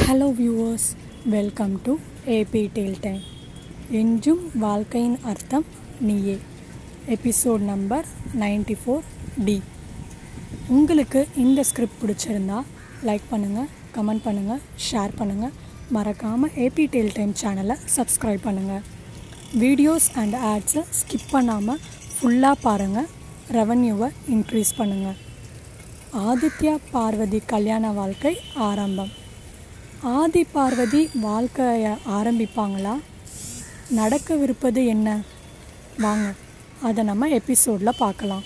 hello viewers welcome to A B tale time என்றும் வாழ்க்கையின் அர்த்தம் நீயே எபிசோட் நம்பர் 94 ஃபோர் டி உங்களுக்கு இந்த ஸ்கிரிப்ட் பிடிச்சிருந்தா லைக் பண்ணுங்கள் கமெண்ட் பண்ணுங்கள் ஷேர் பண்ணுங்கள் மறக்காமல் ஏபி டேல் டைம் சேனலை சப்ஸ்கிரைப் பண்ணுங்கள் வீடியோஸ் அண்ட் ஆட்ஸை ஸ்கிப் பண்ணாமல் ஃபுல்லாக பாருங்கள் ரெவன்யூவை இன்க்ரீஸ் பண்ணுங்கள் ஆதித்யா பார்வதி கல்யாண வாழ்க்கை ஆரம்பம் ஆதி பார்வதி வாழ்க்கையை ஆரம்பிப்பாங்களா நடக்கவிருப்பது என்ன வாங்க அதை நம்ம எபிசோடில் பார்க்கலாம்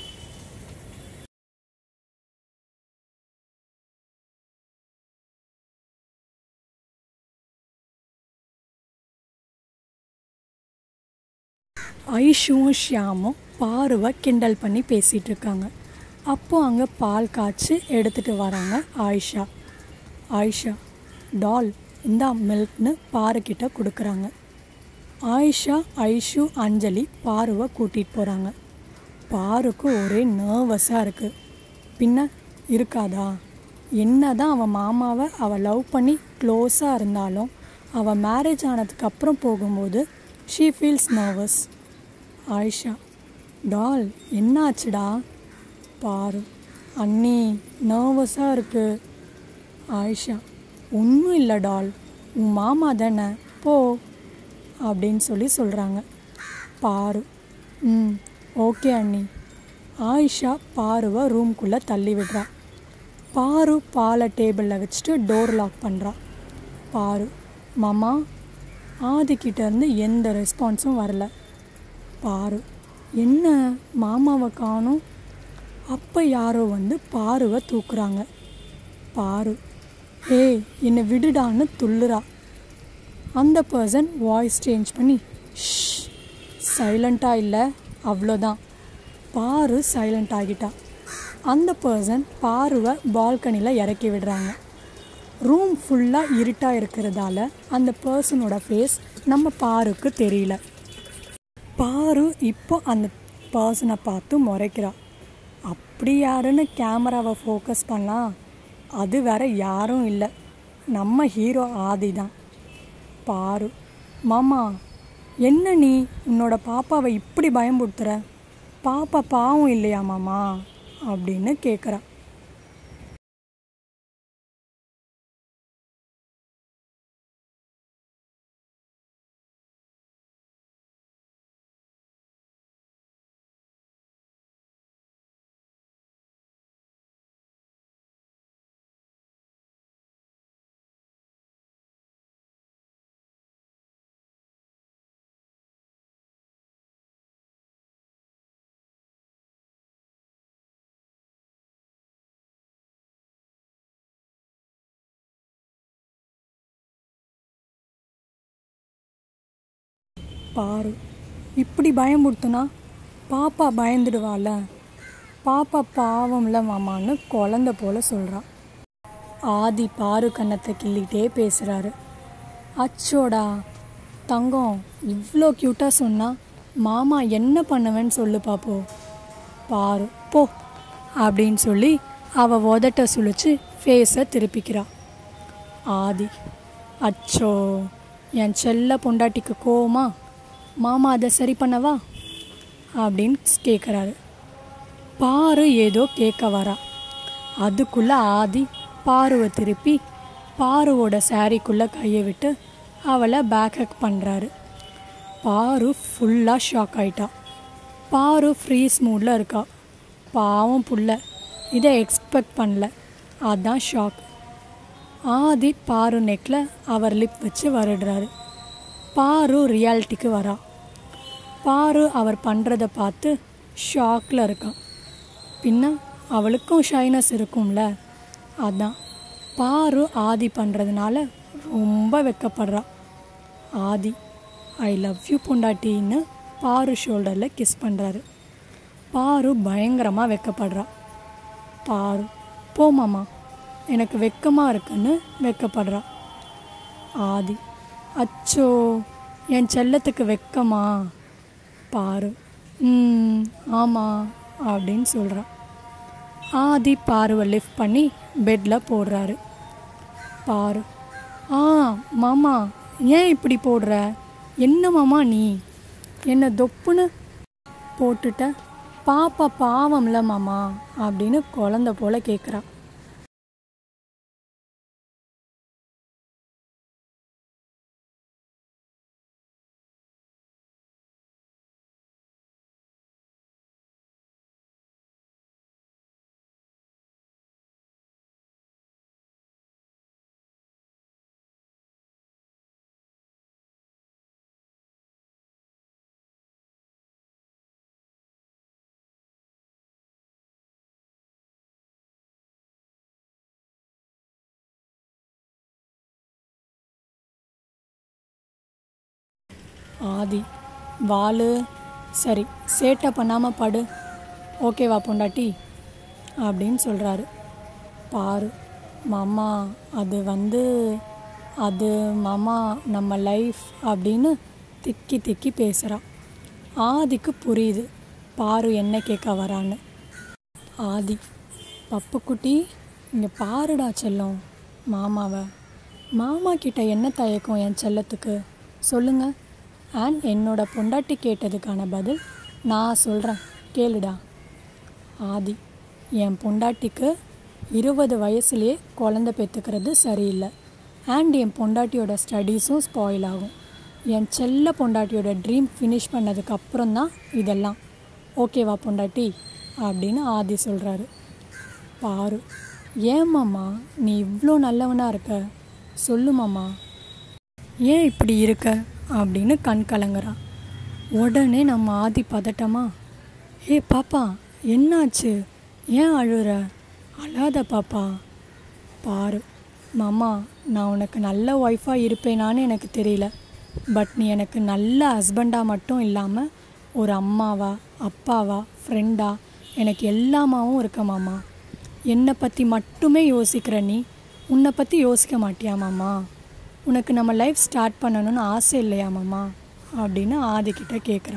ஐஷுவும் ஷியாமும் பாருவை கிண்டல் பண்ணி பேசிகிட்டு இருக்காங்க அப்போ அங்கே பால் காய்ச்சி எடுத்துகிட்டு வராங்க ஆயிஷா ஆயிஷா டால் இந்தா மில்க்னு பாருக்கிட்ட கொடுக்குறாங்க ஆயிஷா ஐஷு அஞ்சலி பாருவை கூட்டிகிட்டு போகிறாங்க பாருக்கு ஒரே நர்வஸாக இருக்குது பின்ன இருக்காதா என்ன தான் அவன் மாமாவை அவள் லவ் பண்ணி க்ளோஸாக இருந்தாலும் அவள் மேரேஜ் ஆனதுக்கு அப்புறம் போகும்போது ஷீ ஃபீல்ஸ் நர்வஸ் ஆயிஷா டால் என்னாச்சுடா பாரு அண்ணி நர்வஸாக இருக்குது ஆயிஷா ஒன்றும் இல்லை டால் உன் மாமா தானே போ அப்படின்னு சொல்லி சொல்கிறாங்க பாரு ம் ஓகே அண்ணி ஆயிஷா பாருவை ரூம்குள்ளே தள்ளி விடுறா பாரு பாலை டேபிளில் வச்சுட்டு டோர் லாக் பண்ணுறா பாரு மாமா ஆதிக்கிட்டேருந்து எந்த ரெஸ்பான்ஸும் வரல பாரு என்ன மாமாவை காணும் அப்போ யாரோ வந்து பாருவை தூக்குறாங்க பாரு ஏய் என்னை விடுடான்னு துள்ளுறா அந்த பர்சன் வாய்ஸ் சேஞ்ச் பண்ணி ஷ் சைலண்ட்டாக இல்லை அவ்வளோதான் பாரு சைலண்ட் ஆகிட்டா அந்த பர்சன் பாருவை பால்கனியில் இறக்கி விடுறாங்க ரூம் ஃபுல்லாக இருட்டாக இருக்கிறதால அந்த பர்சனோட ஃபேஸ் நம்ம பாருக்கு தெரியல பாரு இப்போ அந்த பர்சனை பார்த்து முறைக்கிறா அப்படி யாருன்னு கேமராவை ஃபோக்கஸ் பண்ணலாம் அது வேற யாரும் இல்லை நம்ம ஹீரோ ஆதி தான் பாரு மாமா என்ன நீ உன்னோட பாப்பாவை இப்படி பயம்படுத்துற பாப்பா பாவம் இல்லையா மாமா அப்படின்னு கேட்குறா பாரு இப்படி பயமுறுத்துனா பாப்பா பயந்துடுவாள பாப்பா பாவம்ல மாமான்னு குழந்த போல சொல்கிறான் ஆதி பாரு கன்னத்தை கிள்ளிட்டே பேசுகிறாரு அச்சோடா தங்கம் இவ்வளோ க்யூட்டாக சொன்னா மாமா என்ன பண்ணுவேன்னு சொல்லு பாப்போ பாரு போ அப்படின்னு சொல்லி அவள் உதட்ட சுழிச்சு ஃபேஸை திருப்பிக்கிறா ஆதி அச்சோ என் செல்ல பொண்டாட்டிக்கு கோவமா மாமா அதை சரி பண்ணவா அப்படின்னு கேட்குறாரு பாரு ஏதோ கேட்க வரா அதுக்குள்ளே ஆதி பாருவை திருப்பி பாருவோட சாரிக்குள்ளே கையை விட்டு அவளை பேக் ஹக் பண்ணுறாரு பாரு ஃபுல்லாக ஷாக் ஆயிட்டா பாரு ஃப்ரீஸ் மூடில் இருக்கா பாவம் புள்ள இதை எக்ஸ்பெக்ட் பண்ணல அதான் ஷாக் ஆதி பாரு நெக்கில் அவர் லிப் வச்சு வருடுறாரு பாரு ரியாலிட்டிக்கு வரா பாரு அவர் பண்ணுறத பார்த்து ஷாக்கில் இருக்கான் பின்ன அவளுக்கும் ஷைனஸ் இருக்கும்ல அதான் பாரு ஆதி பண்ணுறதுனால ரொம்ப வெக்கப்படுறா ஆதி ஐ லவ் யூ பொண்டாட்டின்னு பாரு ஷோல்டரில் கிஸ் பண்ணுறாரு பாரு பயங்கரமாக வெக்கப்படுறா பாரு போமாமா எனக்கு வெக்கமாக இருக்குன்னு வெக்கப்படுறா ஆதி அச்சோ என் செல்லத்துக்கு வெக்கமா பாரு ம் ஆமாம் அப்படின்னு சொல்கிறா ஆதி பாருவை லிஃப்ட் பண்ணி பெட்டில் போடுறாரு பாரு ஆ மாமா ஏன் இப்படி போடுற என்ன மாமா நீ என்ன தொப்புன்னு போட்டுட்ட பாப்பா பாவம்ல மாமா அப்படின்னு குழந்த போல கேட்குறா ஆதி வாலு சரி சேட்டை பண்ணாமல் படு ஓகேவா பொண்டாட்டி அப்படின்னு சொல்கிறாரு பாரு மாமா அது வந்து அது மாமா நம்ம லைஃப் அப்படின்னு திக்கி திக்கி பேசுகிறா ஆதிக்கு புரியுது பாரு என்ன கேட்க வரான்னு ஆதி பப்புக்குட்டி இங்கே பாருடா செல்லம் மாமாவை மாமா கிட்ட என்ன தயக்கம் என் செல்லத்துக்கு சொல்லுங்க அண்ட் என்னோட பொண்டாட்டி கேட்டதுக்கான பதில் நான் சொல்கிறேன் கேளுடா ஆதி என் பொண்டாட்டிக்கு இருபது வயசுலேயே குழந்த பெற்றுக்கிறது சரியில்லை அண்ட் என் பொண்டாட்டியோட ஸ்டடீஸும் ஸ்பாயில் ஆகும் என் செல்ல பொண்டாட்டியோட ட்ரீம் ஃபினிஷ் பண்ணதுக்கு அப்புறம் தான் இதெல்லாம் ஓகேவா பொண்டாட்டி அப்படின்னு ஆதி சொல்கிறாரு பாரு ஏன் மாமா நீ இவ்வளோ நல்லவனா இருக்க சொல்லு மாமா ஏன் இப்படி இருக்க அப்படின்னு கண் கலங்குறா உடனே நம்ம ஆதி பதட்டமா ஏ பாப்பா என்னாச்சு ஏன் அழுற அழாத பாப்பா பாரு மாமா நான் உனக்கு நல்ல ஒய்ஃபாக இருப்பேனான்னு எனக்கு தெரியல பட் நீ எனக்கு நல்ல ஹஸ்பண்டாக மட்டும் இல்லாமல் ஒரு அம்மாவா அப்பாவா ஃப்ரெண்டா எனக்கு எல்லாமாவும் இருக்க மாமா என்னை பற்றி மட்டுமே யோசிக்கிற நீ உன்னை பற்றி யோசிக்க மாட்டியா மாமா உனக்கு நம்ம லைஃப் ஸ்டார்ட் பண்ணணும்னு ஆசை இல்லையா மாமா அப்படின்னு ஆதிக்கிட்ட கேட்குறா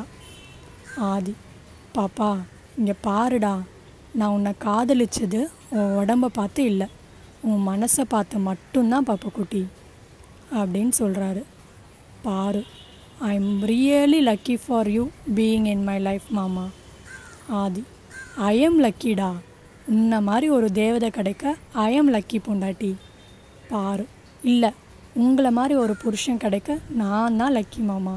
ஆதி பாப்பா இங்கே பாருடா நான் உன்னை காதலிச்சது உன் உடம்ப பார்த்து இல்லை உன் மனசை பார்த்து மட்டும்தான் பாப்பா குட்டி அப்படின்னு சொல்கிறாரு பாரு I am really lucky for you being in my life மாமா ஆதி ஐ எம் லக்கிடா உன்னை மாதிரி ஒரு தேவதை கிடைக்க ஐ எம் லக்கி பொண்டாட்டி பாரு இல்லை உங்களை மாதிரி ஒரு புருஷன் கிடைக்க நான் தான் லக்கி மாமா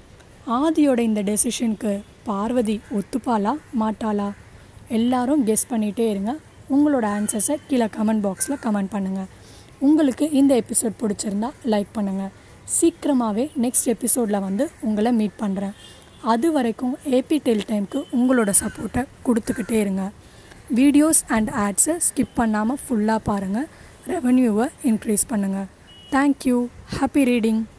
ஆதியோட இந்த டெசிஷனுக்கு பார்வதி ஒத்துப்பாளா மாட்டாளா எல்லாரும் கெஸ் பண்ணிகிட்டே இருங்க உங்களோட ஆன்சர்ஸை கீழே கமெண்ட் பாக்ஸில் கமெண்ட் பண்ணுங்கள் உங்களுக்கு இந்த எபிசோட் பிடிச்சிருந்தா லைக் பண்ணுங்கள் சீக்கிரமாகவே நெக்ஸ்ட் எபிசோடில் வந்து உங்களை மீட் பண்ணுறேன் அது வரைக்கும் ஏபி டெல் டைம்க்கு உங்களோட சப்போர்ட்டை கொடுத்துக்கிட்டே இருங்க வீடியோஸ் அண்ட் ஆட்ஸை ஸ்கிப் பண்ணாமல் ஃபுல்லாக பாருங்கள் ரெவன்யூவை இன்க்ரீஸ் பண்ணுங்கள் தேங்க்யூ ஹாப்பி ரீடிங்